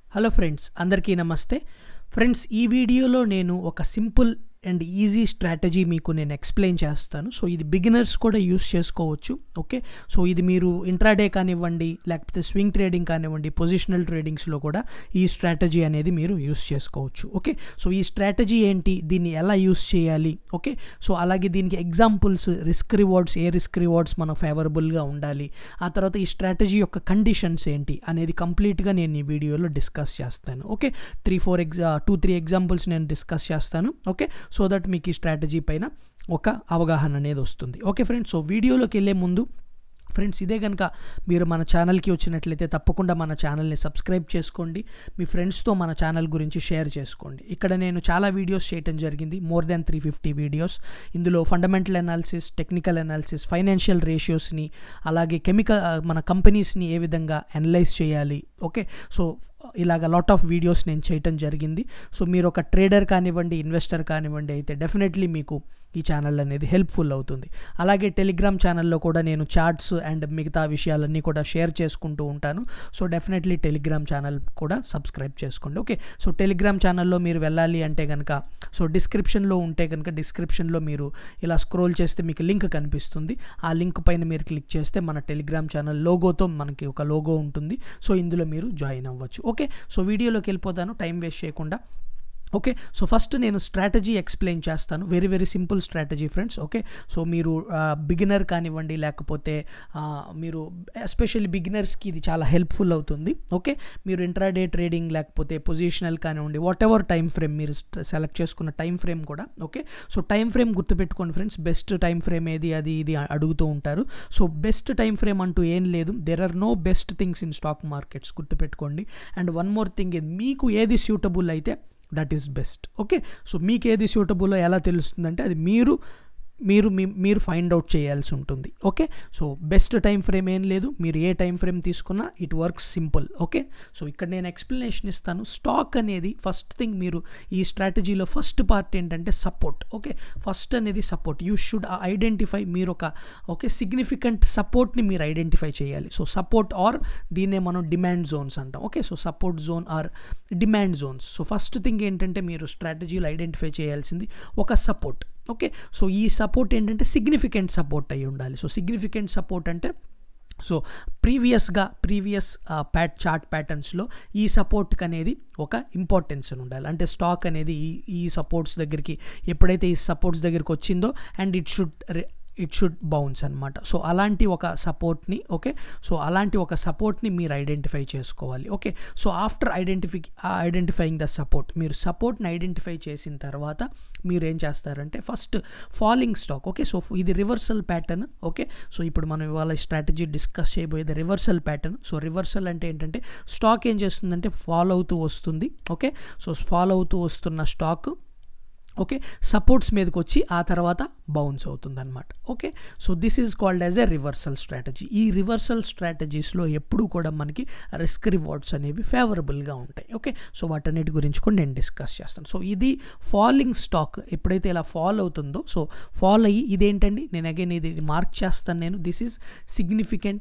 hello friends అందరికీ నమస్తే friends ఈ వీడియోలో నేను ఒక సింపుల్ అండ్ ఈజీ స్ట్రాటజీ మీకు నేను ఎక్స్ప్లెయిన్ చేస్తాను సో ఇది బిగినర్స్ కూడా యూస్ చేసుకోవచ్చు ఓకే సో ఇది మీరు ఇంట్రాడే కానివ్వండి లేకపోతే స్వింగ్ ట్రేడింగ్ కానివ్వండి పొజిషనల్ ట్రేడింగ్స్లో కూడా ఈ స్ట్రాటజీ అనేది మీరు యూస్ చేసుకోవచ్చు ఓకే సో ఈ స్ట్రాటజీ ఏంటి దీన్ని ఎలా యూస్ చేయాలి ఓకే సో అలాగే దీనికి ఎగ్జాంపుల్స్ రిస్క్ రివార్డ్స్ ఏ రిస్క్ రివార్డ్స్ మనం ఫేవరబుల్గా ఉండాలి ఆ తర్వాత ఈ స్ట్రాటజీ యొక్క కండిషన్స్ ఏంటి అనేది కంప్లీట్గా నేను ఈ వీడియోలో డిస్కస్ చేస్తాను ఓకే త్రీ ఫోర్ ఎగ్జా టూ త్రీ ఎగ్జాంపుల్స్ నేను డిస్కస్ చేస్తాను ఓకే సో దట్ మీకు ఈ స్ట్రాటజీ పైన ఒక అవగాహన అనేది వస్తుంది ఓకే ఫ్రెండ్స్ సో వీడియోలోకి వెళ్ళే ముందు ఫ్రెండ్స్ ఇదే కనుక మీరు మన ఛానల్కి వచ్చినట్లయితే తప్పకుండా మన ఛానల్ని సబ్స్క్రైబ్ చేసుకోండి మీ ఫ్రెండ్స్తో మన ఛానల్ గురించి షేర్ చేసుకోండి ఇక్కడ నేను చాలా వీడియోస్ చేయటం జరిగింది more than three fifty videos ఇందులో fundamental analysis technical analysis financial రేషియోస్ని అలాగే కెమికల్ మన కంపెనీస్ని ఏ విధంగా అనలైజ్ చేయాలి ఓకే సో ఇలాగ లాట్ ఆఫ్ వీడియోస్ నేను చేయటం జరిగింది సో మీరు ఒక ట్రేడర్ కానివ్వండి ఇన్వెస్టర్ కానివ్వండి అయితే డెఫినెట్లీ మీకు ఈ ఛానల్ అనేది హెల్ప్ఫుల్ అవుతుంది అలాగే టెలిగ్రామ్ ఛానల్లో కూడా నేను చార్ట్స్ అండ్ మిగతా విషయాలన్నీ కూడా షేర్ చేసుకుంటూ ఉంటాను సో డెఫినెట్లీ టెలిగ్రామ్ ఛానల్ కూడా సబ్స్క్రైబ్ చేసుకోండి ఓకే సో టెలిగ్రామ్ ఛానల్లో మీరు వెళ్ళాలి అంటే కనుక సో డిస్క్రిప్షన్లో ఉంటే కనుక డిస్క్రిప్షన్లో మీరు ఇలా స్క్రోల్ చేస్తే మీకు లింక్ కనిపిస్తుంది ఆ లింక్ పైన మీరు క్లిక్ చేస్తే మన టెలిగ్రామ్ ఛానల్ లోగోతో మనకి ఒక లోగో ఉంటుంది సో ఇందులో మీరు జాయిన్ అవ్వచ్చు ఓకే సో వీడియోలోకి వెళ్ళిపోతాను టైం వేస్ట్ చేయకుండా ఓకే సో ఫస్ట్ నేను స్ట్రాటజీ ఎక్స్ప్లెయిన్ చేస్తాను very very simple strategy friends okay so మీరు బిగినర్ కానివ్వండి లేకపోతే మీరు ఎస్పెషల్లీ బిగినర్స్కి ఇది చాలా హెల్ప్ఫుల్ అవుతుంది ఓకే మీరు ఇంట్రాడే ట్రేడింగ్ లేకపోతే పొజిషనల్ కానివ్వండి వాట్ ఎవర్ టైం ఫ్రేమ్ మీరు సెలెక్ట్ చేసుకున్న టైం ఫ్రేమ్ కూడా ఓకే సో టైం ఫ్రేమ్ గుర్తుపెట్టుకోండి ఫ్రెండ్స్ బెస్ట్ టైం ఫ్రేమ్ ఏది అది ఇది అడుగుతూ ఉంటారు సో బెస్ట్ టైం ఫ్రేమ్ అంటూ ఏం లేదు there are no best things in stock markets గుర్తుపెట్టుకోండి అండ్ వన్ మోర్ థింగ్ మీకు ఏది సూటబుల్ అయితే that is best okay so మీకు ఏది సూటబుల్ ఎలా తెలుస్తుందంటే అది మీరు మీరు మీ మీరు ఫైండ్ అవుట్ చేయాల్సి ఉంటుంది okay so best time frame ఏం లేదు మీరు ఏ టైం ఫ్రేమ్ తీసుకున్నా it works simple okay so ఇక్కడ నేను ఎక్స్ప్లెనేషన్ ఇస్తాను స్టాక్ అనేది ఫస్ట్ థింగ్ మీరు ఈ స్ట్రాటజీలో ఫస్ట్ పార్ట్ ఏంటంటే సపోర్ట్ ఓకే ఫస్ట్ అనేది సపోర్ట్ యూ షుడ్ ఐడెంటిఫై మీరు ఒక ఓకే సిగ్నిఫికెంట్ సపోర్ట్ని మీరు ఐడెంటిఫై చేయాలి సో సపోర్ట్ ఆర్ దీన్నే మనం డిమాండ్ జోన్స్ అంటాం okay so support zone or demand zones so first thing ఏంటంటే మీరు స్ట్రాటజీలో ఐడెంటిఫై చేయాల్సింది ఒక సపోర్ట్ ఓకే సో ఈ సపోర్ట్ ఏంటంటే సిగ్నిఫికెంట్ సపోర్ట్ అయి ఉండాలి సో సిగ్నిఫికెంట్ సపోర్ట్ అంటే సో ప్రీవియస్గా ప్రీవియస్ ప్యాట్ చార్ట్ ప్యాటర్న్స్లో ఈ సపోర్ట్కి అనేది ఒక ఇంపార్టెన్స్ అని ఉండాలి అంటే స్టాక్ అనేది ఈ ఈ సపోర్ట్స్ దగ్గరికి ఎప్పుడైతే ఈ సపోర్ట్స్ దగ్గరికి వచ్చిందో and it should it should bounce అనమాట సో అలాంటి ఒక సపోర్ట్ని ఓకే సో అలాంటి ఒక సపోర్ట్ని మీరు ఐడెంటిఫై చేసుకోవాలి okay so after identify identifying the support మీరు సపోర్ట్ని ఐడెంటిఫై చేసిన తర్వాత మీరు ఏం చేస్తారంటే first falling stock okay so ఇది రివర్సల్ ప్యాటర్న్ ఓకే సో ఇప్పుడు మనం ఇవాళ స్ట్రాటజీ డిస్కస్ చేయబోయేది రివర్సల్ ప్యాటర్న్ సో రివర్సల్ అంటే ఏంటంటే స్టాక్ ఏం చేస్తుందంటే ఫాలో అవుతూ వస్తుంది ఓకే సో ఫాలో అవుతూ వస్తున్న స్టాక్ ఓకే సపోర్ట్స్ మీదకి వచ్చి ఆ తర్వాత బౌన్స్ అవుతుంది అనమాట okay so this is called as a reversal strategy ఈ రివర్సల్ స్ట్రాటజీస్లో ఎప్పుడు కూడా మనకి రిస్క్ రివార్డ్స్ అనేవి ఫేవరబుల్గా ఉంటాయి ఓకే సో వాటన్నిటి గురించి కూడా నేను డిస్కస్ చేస్తాను సో ఇది ఫాలింగ్ స్టాక్ ఎప్పుడైతే ఇలా ఫాల్ అవుతుందో సో ఫాల్ అయ్యి ఇదేంటండి నేను అగైన్ ఇది మార్క్ చేస్తాను నేను this is significant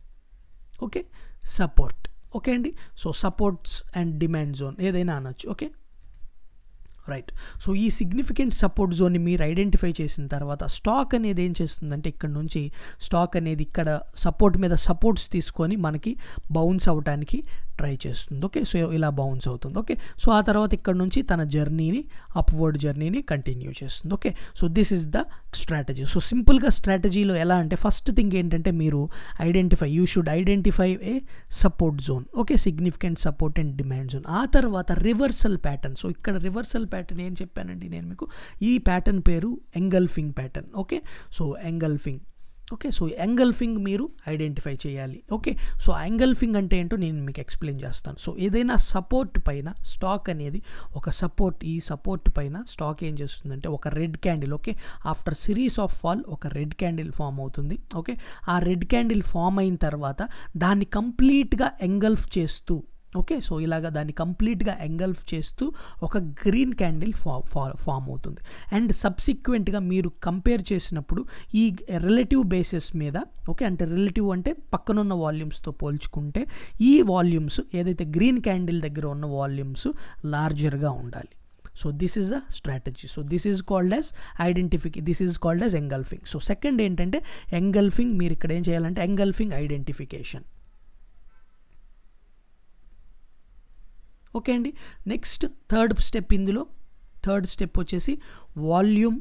okay support okay అండి so supports and demand zone ఏదైనా అనొచ్చు ఓకే రైట్ సో ఈ సిగ్నిఫికెంట్ సపోర్ట్ జోన్ని మీరు ఐడెంటిఫై చేసిన తర్వాత స్టాక్ అనేది ఏం చేస్తుందంటే ఇక్కడ నుంచి స్టాక్ అనేది ఇక్కడ సపోర్ట్ మీద సపోర్ట్స్ తీసుకొని మనకి బౌన్స్ అవ్వడానికి ట్రై చేస్తుంది ఓకే సో ఇలా బౌన్స్ అవుతుంది ఓకే సో ఆ తర్వాత ఇక్కడ నుంచి తన జర్నీని అప్వర్డ్ జర్నీని కంటిన్యూ చేస్తుంది okay so this is the strategy so సింపుల్గా స్ట్రాటజీలో ఎలా అంటే ఫస్ట్ థింగ్ ఏంటంటే మీరు identify you should identify a support zone okay significant support and demand zone ఆ తర్వాత రివర్సల్ ప్యాటర్న్ సో ఇక్కడ రివర్సల్ ప్యాటర్న్ ఏం చెప్పానండి నేను మీకు ఈ ప్యాటర్న్ పేరు engulfing pattern okay so engulfing okay so engulfing మీరు ఐడెంటిఫై చేయాలి ఓకే సో ఎంగల్ఫింగ్ అంటే ఏంటో నేను మీకు ఎక్స్ప్లెయిన్ చేస్తాను సో ఏదైనా సపోర్ట్ పైన స్టాక్ అనేది ఒక సపోర్ట్ ఈ సపోర్ట్ పైన స్టాక్ ఏం చేస్తుందంటే ఒక red candle okay after series of fall ఒక రెడ్ క్యాండిల్ ఫామ్ అవుతుంది ఓకే ఆ రెడ్ క్యాండిల్ ఫామ్ అయిన తర్వాత దాన్ని కంప్లీట్గా ఎంగల్ఫ్ చేస్తూ ఓకే సో ఇలాగ దాన్ని కంప్లీట్గా ఎంగల్ఫ్ చేస్తూ ఒక గ్రీన్ క్యాండిల్ ఫా ఫామ్ అవుతుంది అండ్ సబ్సిక్వెంట్గా మీరు కంపేర్ చేసినప్పుడు ఈ రిలేటివ్ బేసిస్ మీద ఓకే అంటే రిలేటివ్ అంటే పక్కనున్న వాల్యూమ్స్తో పోల్చుకుంటే ఈ వాల్యూమ్స్ ఏదైతే గ్రీన్ క్యాండిల్ దగ్గర ఉన్న వాల్యూమ్స్ లార్జర్గా ఉండాలి so this is a strategy so this is called as ఐడెంటిఫిక్ this is called as engulfing so second ఏంటంటే ఎంగల్ఫింగ్ మీరు ఇక్కడ ఏం చేయాలంటే ఎంగల్ఫింగ్ ఐడెంటిఫికేషన్ ఓకే అండి నెక్స్ట్ థర్డ్ స్టెప్ ఇందులో థర్డ్ స్టెప్ వచ్చేసి వాల్యూమ్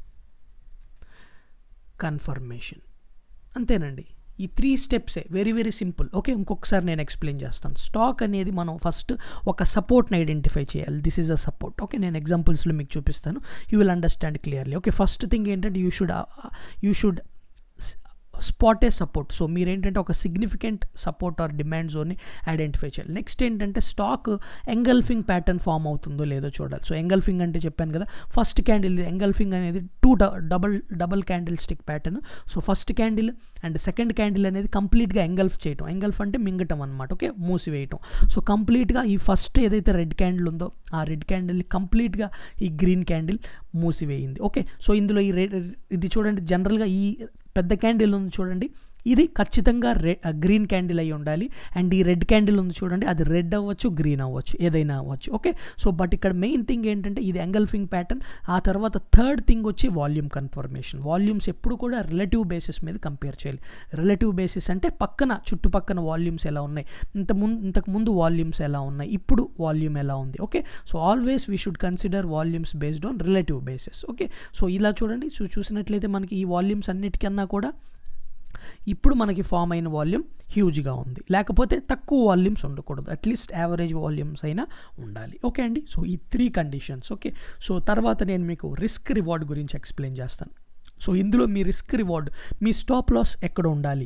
కన్ఫర్మేషన్ అంతేనండి ఈ త్రీ స్టెప్సే వెరీ వెరీ సింపుల్ ఓకే ఇంకొకసారి నేను ఎక్స్ప్లెయిన్ చేస్తాను స్టాక్ అనేది మనం ఫస్ట్ ఒక సపోర్ట్ని ఐడెంటిఫై చేయాలి this is a support okay నేను ఎగ్జాంపుల్స్లో మీకు చూపిస్తాను you will understand clearly okay first thing ఏంటంటే you should you should spot a support so మీరు ఏంటంటే ఒక సిగ్నిఫికెంట్ సపోర్ట్ ఆర్ డిమాండ్ జోన్ని ఐడెంటిఫై చేయాలి నెక్స్ట్ ఏంటంటే స్టాక్ ఎంగల్ఫింగ్ ప్యాటర్న్ ఫామ్ అవుతుందో లేదో చూడాలి సో ఎంగల్ఫింగ్ అంటే చెప్పాను కదా ఫస్ట్ క్యాండిల్ ఎంగల్ఫింగ్ అనేది two double double candlestick pattern so first candle and second candle అనేది కంప్లీట్గా ఎంగల్ఫ్ చేయటం ఎంగల్ఫ్ అంటే మింగటం అనమాట ఓకే మూసివేయటం సో కంప్లీట్గా ఈ ఫస్ట్ ఏదైతే రెడ్ క్యాండిల్ ఉందో ఆ రెడ్ క్యాండిల్ని కంప్లీట్గా ఈ గ్రీన్ క్యాండిల్ మూసివేయింది ఓకే సో ఇందులో ఈ రెడ్ ఇది చూడండి జనరల్గా ఈ పెద్ద క్యాండిల్ ఉంది చూడండి ఇది ఖచ్చితంగా రె గ్రీన్ క్యాండిల్ అయి ఉండాలి అండ్ ఈ రెడ్ క్యాండిల్ ఉంది చూడండి అది రెడ్ అవ్వచ్చు గ్రీన్ అవ్వచ్చు ఏదైనా అవ్వచ్చు ఓకే సో బట్ ఇక్కడ మెయిన్ థింగ్ ఏంటంటే ఇది ఎంగల్ఫింగ్ ప్యాటర్న్ ఆ తర్వాత థర్డ్ థింగ్ వచ్చి వాల్యూమ్ కన్ఫర్మేషన్ వాల్యూమ్స్ ఎప్పుడు కూడా రిలేటివ్ బేసిస్ మీద కంపేర్ చేయాలి రిలేటివ్ బేసిస్ అంటే పక్కన చుట్టుపక్కన వాల్యూమ్స్ ఎలా ఉన్నాయి ఇంత ముందు ఇంతకు ముందు వాల్యూమ్స్ ఎలా ఉన్నాయి ఇప్పుడు వాల్యూమ్ ఎలా ఉంది okay so always we should consider volumes based on relative basis okay so ఇలా చూడండి సో చూసినట్లయితే మనకి ఈ వాల్యూమ్స్ అన్నిటికన్నా కూడా ఇప్పుడు మనకి ఫామ్ అయిన వాల్యూమ్ హ్యూజ్గా ఉంది లేకపోతే తక్కువ వాల్యూమ్స్ ఉండకూడదు అట్లీస్ట్ యావరేజ్ వాల్యూమ్స్ అయినా ఉండాలి ఓకే అండి సో ఈ త్రీ కండిషన్స్ ఓకే సో తర్వాత నేను మీకు రిస్క్ రివార్డ్ గురించి ఎక్స్ప్లెయిన్ చేస్తాను సో ఇందులో మీ రిస్క్ రివార్డ్ మీ స్టాప్ లాస్ ఎక్కడ ఉండాలి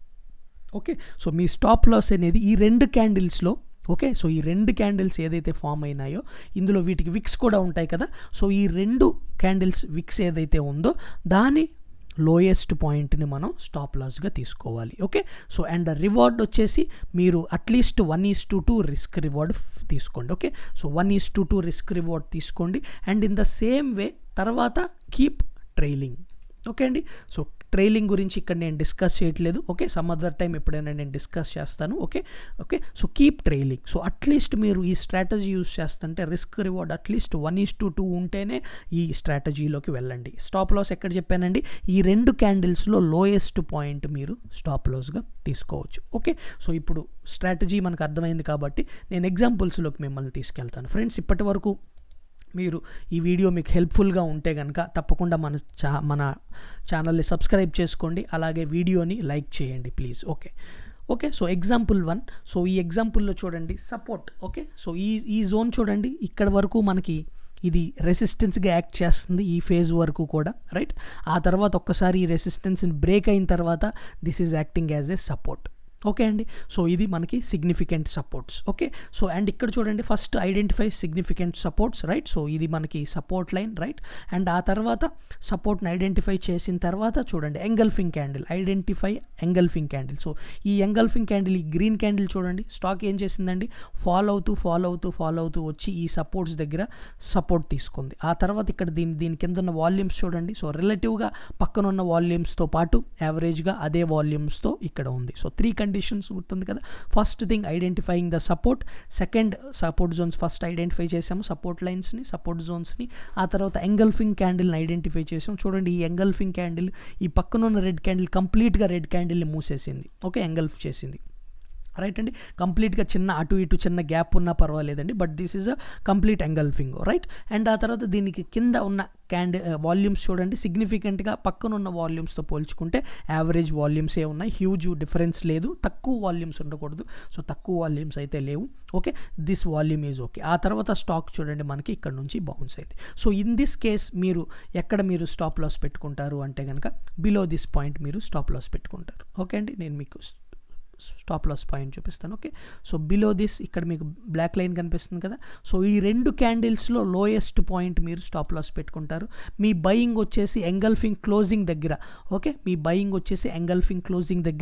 ఓకే సో మీ స్టాప్ లాస్ అనేది ఈ రెండు క్యాండిల్స్లో ఓకే సో ఈ రెండు క్యాండిల్స్ ఏదైతే ఫామ్ అయినాయో ఇందులో వీటికి విక్స్ కూడా ఉంటాయి కదా సో ఈ రెండు క్యాండిల్స్ విక్స్ ఏదైతే ఉందో దాని లోయెస్ట్ పాయింట్ని మనం స్టాప్ లాస్గా తీసుకోవాలి ఓకే సో అండ్ రివార్డ్ వచ్చేసి మీరు at least one is to two risk reward తీసుకోండి okay so one is to two risk reward తీసుకోండి and in the same way తర్వాత కీప్ ట్రైలింగ్ ఓకే అండి సో ట్రైలింగ్ గురించి ఇక్కడ నేను డిస్కస్ చేయట్లేదు ఓకే సమ్ అదర్ టైం ఎప్పుడైనా నేను డిస్కస్ చేస్తాను okay okay so keep trailing so at least మీరు ఈ స్ట్రాటజీ యూస్ చేస్తుంటే risk reward at least one is to two ఉంటేనే ఈ స్ట్రాటజీలోకి వెళ్ళండి స్టాప్ లాస్ ఎక్కడ చెప్పానండి ఈ రెండు క్యాండిల్స్లో లోయెస్ట్ పాయింట్ మీరు స్టాప్ లాస్గా తీసుకోవచ్చు ఓకే సో ఇప్పుడు స్ట్రాటజీ మనకు అర్థమైంది కాబట్టి నేను ఎగ్జాంపుల్స్లోకి మిమ్మల్ని తీసుకెళ్తాను ఫ్రెండ్స్ ఇప్పటి వరకు మీరు ఈ వీడియో మీకు హెల్ప్ఫుల్గా ఉంటే కనుక తప్పకుండా మన చా మన ఛానల్ని సబ్స్క్రైబ్ చేసుకోండి అలాగే వీడియోని లైక్ చేయండి please okay okay so example one so ఈ ఎగ్జాంపుల్లో చూడండి సపోర్ట్ ఓకే సో ఈ ఈ జోన్ చూడండి ఇక్కడ వరకు మనకి ఇది రెసిస్టెన్స్గా యాక్ట్ చేస్తుంది ఈ ఫేజ్ వరకు కూడా రైట్ ఆ తర్వాత ఒక్కసారి ఈ రెసిస్టెన్స్ని బ్రేక్ అయిన తర్వాత this is acting as a support okay అండి సో ఇది మనకి significant supports okay so and ఇక్కడ చూడండి first identify significant supports right so ఇది మనకి సపోర్ట్ లైన్ రైట్ అండ్ ఆ తర్వాత సపోర్ట్ని ఐడెంటిఫై చేసిన తర్వాత చూడండి engulfing candle identify engulfing candle so ఈ ఎంగల్ఫింగ్ క్యాండిల్ ఈ గ్రీన్ క్యాండిల్ చూడండి స్టాక్ ఏం చేసిందండి ఫాలో అవుతూ ఫాలో అవుతూ ఫాలో అవుతూ వచ్చి ఈ సపోర్ట్స్ దగ్గర సపోర్ట్ తీసుకుంది ఆ తర్వాత ఇక్కడ దీని దీని కింద ఉన్న వాల్యూమ్స్ చూడండి సో రిలేటివ్గా పక్కన ఉన్న వాల్యూమ్స్తో పాటు యావరేజ్గా అదే వాల్యూమ్స్తో ఇక్కడ ఉంది సో త్రీ కండిషన్స్ గుర్తుంది కదా first thing identifying the support second support zones first identify చేసాము సపోర్ట్ లైన్స్ని సపోర్ట్ జోన్స్ని ఆ తర్వాత ఎంగల్ఫింగ్ క్యాండిల్ని ఐడెంటిఫై చేసాం చూడండి ఈ ఎంగల్ఫింగ్ క్యాండిల్ ఈ పక్కన ఉన్న రెడ్ క్యాండిల్ కంప్లీట్గా రెడ్ క్యాండిల్ని మూసేసింది ఓకే ఎంగల్ఫ్ చేసింది రైట్ అండి కంప్లీట్గా చిన్న అటు ఇటు చిన్న గ్యాప్ ఉన్నా పర్వాలేదండి but this is a complete engulfing right and ఆ తర్వాత దీనికి కింద ఉన్న క్యాండి వాల్యూమ్స్ చూడండి సిగ్నిఫికెంట్గా పక్కన ఉన్న వాల్యూమ్స్తో పోల్చుకుంటే యావరేజ్ వాల్యూమ్సే ఉన్నాయి హ్యూజ్ డిఫరెన్స్ లేదు తక్కువ వాల్యూమ్స్ ఉండకూడదు సో తక్కువ వాల్యూమ్స్ అయితే లేవు okay this volume is okay ఆ తర్వాత స్టాక్ చూడండి మనకి ఇక్కడ నుంచి బౌన్స్ అయింది సో ఇన్ దిస్ కేస్ మీరు ఎక్కడ మీరు స్టాప్ లాస్ పెట్టుకుంటారు అంటే కనుక బిలో దిస్ పాయింట్ మీరు స్టాప్ లాస్ పెట్టుకుంటారు ఓకే అండి నేను మీకు స్టాప్ లాస్ పాయింట్ చూపిస్తాను ఓకే సో బిలో దిస్ ఇక్కడ మీకు బ్లాక్ లైన్ కనిపిస్తుంది కదా సో ఈ రెండు క్యాండిల్స్లో లోయెస్ట్ పాయింట్ మీరు స్టాప్ లాస్ పెట్టుకుంటారు మీ బయింగ్ వచ్చేసి ఎంగల్ఫింగ్ క్లోజింగ్ దగ్గర ఓకే మీ బయింగ్ వచ్చేసి ఎంగల్ఫింగ్ క్లోజింగ్ దగ్గర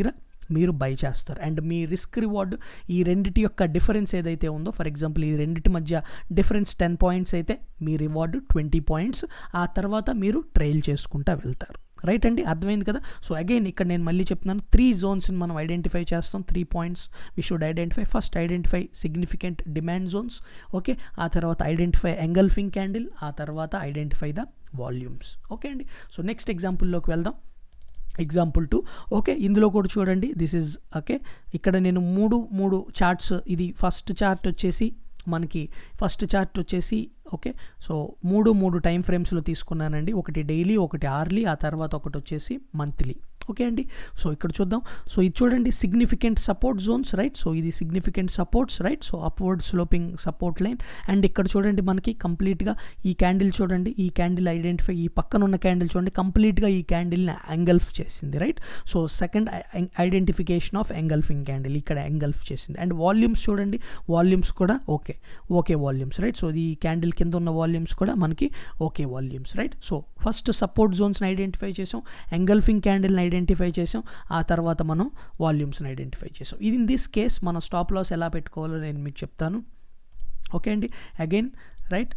మీరు బై చేస్తారు అండ్ మీ రిస్క్ రివార్డ్ ఈ రెండిటి యొక్క డిఫరెన్స్ ఏదైతే ఉందో ఫర్ ఎగ్జాంపుల్ ఈ రెండిటి మధ్య డిఫరెన్స్ టెన్ పాయింట్స్ అయితే మీ రివార్డ్ ట్వంటీ పాయింట్స్ ఆ తర్వాత మీరు ట్రైల్ చేసుకుంటా వెళ్తారు రైట్ అండి అర్థమైంది కదా సో అగైన్ ఇక్కడ నేను మళ్ళీ చెప్తున్నాను త్రీ జోన్స్ని మనం ఐడెంటిఫై చేస్తాం three points we should identify first identify significant demand zones okay ఆ తర్వాత ఐడెంటిఫై ఎంగల్ఫింగ్ క్యాండిల్ ఆ తర్వాత ఐడెంటిఫై ద వాల్యూమ్స్ ఓకే అండి సో నెక్స్ట్ ఎగ్జాంపుల్లోకి వెళ్దాం ఎగ్జాంపుల్ టూ ఓకే ఇందులో కూడా చూడండి దిస్ ఇస్ ఓకే ఇక్కడ నేను మూడు మూడు చార్ట్స్ ఇది ఫస్ట్ చార్ట్ వచ్చేసి మనకి ఫస్ట్ చార్ట్ వచ్చేసి ఓకే సో మూడు మూడు టైం ఫ్రేమ్స్లో తీసుకున్నానండి ఒకటి డైలీ ఒకటి అవర్లీ ఆ తర్వాత ఒకటి వచ్చేసి మంత్లీ ఓకే అండి సో ఇక్కడ చూద్దాం సో ఇది చూడండి significant support zones right so ఇది significant supports right so upward sloping support line and ఇక్కడ చూడండి మనకి కంప్లీట్గా ఈ క్యాండిల్ చూడండి ఈ క్యాండిల్ ఐడెంటిఫై ఈ పక్కన ఉన్న క్యాండిల్ చూడండి కంప్లీట్గా ఈ క్యాండిల్ని ఎంగల్ఫ్ చేసింది right so second identification of engulfing candle ఇక్కడ ఎంగల్ఫ్ చేసింది అండ్ వాల్యూమ్స్ చూడండి వాల్యూమ్స్ కూడా okay okay volumes right so ఈ క్యాండిల్ కింద ఉన్న వాల్యూమ్స్ కూడా మనకి okay volumes right so first support జోన్స్ని ఐడెంటిఫై చేసాం ఎంగల్ఫింగ్ క్యాండిల్ని ఐడెంటిఫై చేసాం ఆ తర్వాత మనం వాల్యూమ్స్ని ఐడెంటిఫై చేసాం ఇది ఇన్ దిస్ కేస్ మనం స్టాప్ లాస్ ఎలా పెట్టుకోవాలో నేను మీకు చెప్తాను ఓకే అండి అగైన్ రైట్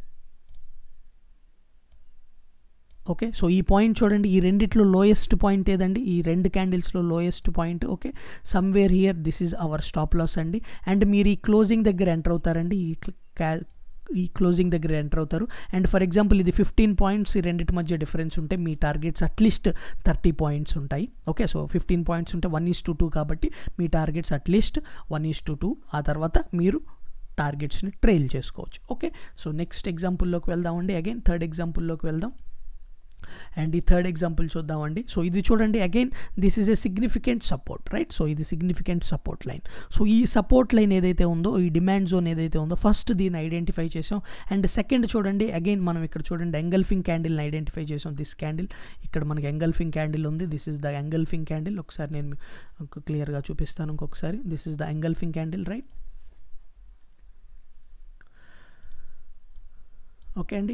ఓకే సో ఈ పాయింట్ చూడండి ఈ రెండిట్లో లోయెస్ట్ పాయింట్ ఏదండి ఈ రెండు క్యాండిల్స్లో lowest point okay somewhere here this is our stop loss అండి అండ్ మీరు ఈ క్లోజింగ్ దగ్గర ఎంటర్ అవుతారండి ఈ ఈ క్లోజింగ్ దగ్గర ఎంటర్ అవుతారు అండ్ ఫర్ ఎగ్జాంపుల్ ఇది ఫిఫ్టీన్ పాయింట్స్ ఈ రెండింటి మధ్య డిఫరెన్స్ ఉంటే మీ టార్గెట్స్ అట్లీస్ట్ థర్టీ పాయింట్స్ ఉంటాయి ఓకే సో ఫిఫ్టీన్ పాయింట్స్ ఉంటే వన్ ఈస్ టు టూ కాబట్టి మీ targets at least one is to two ఆ తర్వాత మీరు టార్గెట్స్ని ట్రైల్ చేసుకోవచ్చు ఓకే సో నెక్స్ట్ ఎగ్జాంపుల్లోకి వెళ్దామండి అగైన్ థర్డ్ ఎగ్జాంపుల్లోకి వెళ్దాం అండ్ ఈ థర్డ్ ఎగ్జాంపుల్ చూద్దామండి సో ఇది చూడండి again this is a significant support right so ఇది సిగ్నిఫికెంట్ సపోర్ట్ లైన్ సో ఈ సపోర్ట్ లైన్ ఏదైతే ఉందో ఈ డిమాండ్ జోన్ ఏదైతే ఉందో ఫస్ట్ దీన్ని ఐడెంటిఫై చేసాం అండ్ సెకండ్ చూడండి అగైన్ మనం ఇక్కడ చూడండి ఎంగల్ఫింగ్ క్యాండిల్ని ఐడెంటిఫై చేసాం దిస్ క్యాండిల్ ఇక్కడ మనకి ఎంగల్ఫింగ్ క్యాండిల్ ఉంది this is the engulfing candle ఒకసారి నేను క్లియర్గా చూపిస్తాను ఇంకొకసారి this is the engulfing candle right okay అండి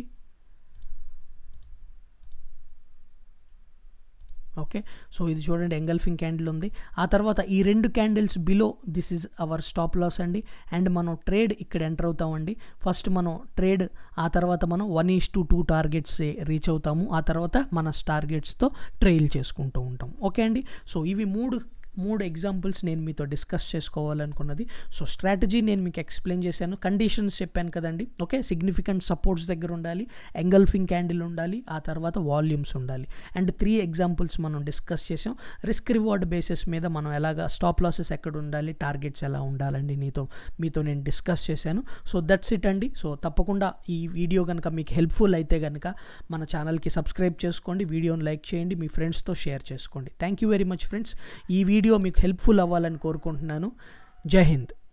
ఓకే సో ఇది చూడండి ఎంగల్ఫింగ్ క్యాండిల్ ఉంది ఆ తర్వాత ఈ రెండు candles below this is our stop loss అండి అండ్ మనం ట్రేడ్ ఇక్కడ ఎంటర్ అవుతామండి ఫస్ట్ మనం ట్రేడ్ ఆ తర్వాత మనం one is to two targets reach అవుతాము ఆ తర్వాత మన టార్గెట్స్తో ట్రైల్ చేసుకుంటూ ఉంటాం ఓకే అండి సో ఇవి మూడు మూడు ఎగ్జాంపుల్స్ నేను మీతో డిస్కస్ చేసుకోవాలనుకున్నది సో స్ట్రాటజీ నేను మీకు ఎక్స్ప్లెయిన్ చేశాను కండిషన్స్ చెప్పాను కదండి ఓకే సిగ్నిఫికెంట్ సపోర్ట్స్ దగ్గర ఉండాలి ఎంగల్ఫింగ్ క్యాండిల్ ఉండాలి ఆ తర్వాత వాల్యూమ్స్ ఉండాలి అండ్ త్రీ ఎగ్జాంపుల్స్ మనం డిస్కస్ చేసాం రిస్క్ రివార్డ్ బేసిస్ మీద మనం ఎలాగా స్టాప్ లాసెస్ ఎక్కడ ఉండాలి టార్గెట్స్ ఎలా ఉండాలండి నీతో మీతో నేను డిస్కస్ చేశాను సో దట్స్ ఇట్ అండి సో తప్పకుండా ఈ వీడియో కనుక మీకు హెల్ప్ఫుల్ అయితే కనుక మన ఛానల్కి సబ్స్క్రైబ్ చేసుకోండి వీడియోని లైక్ చేయండి మీ ఫ్రెండ్స్తో షేర్ చేసుకోండి thank you very much friends ఈ వీడియో మీకు హెల్ప్ఫుల్ అవ్వాలని కోరుకుంటున్నాను జై హింద్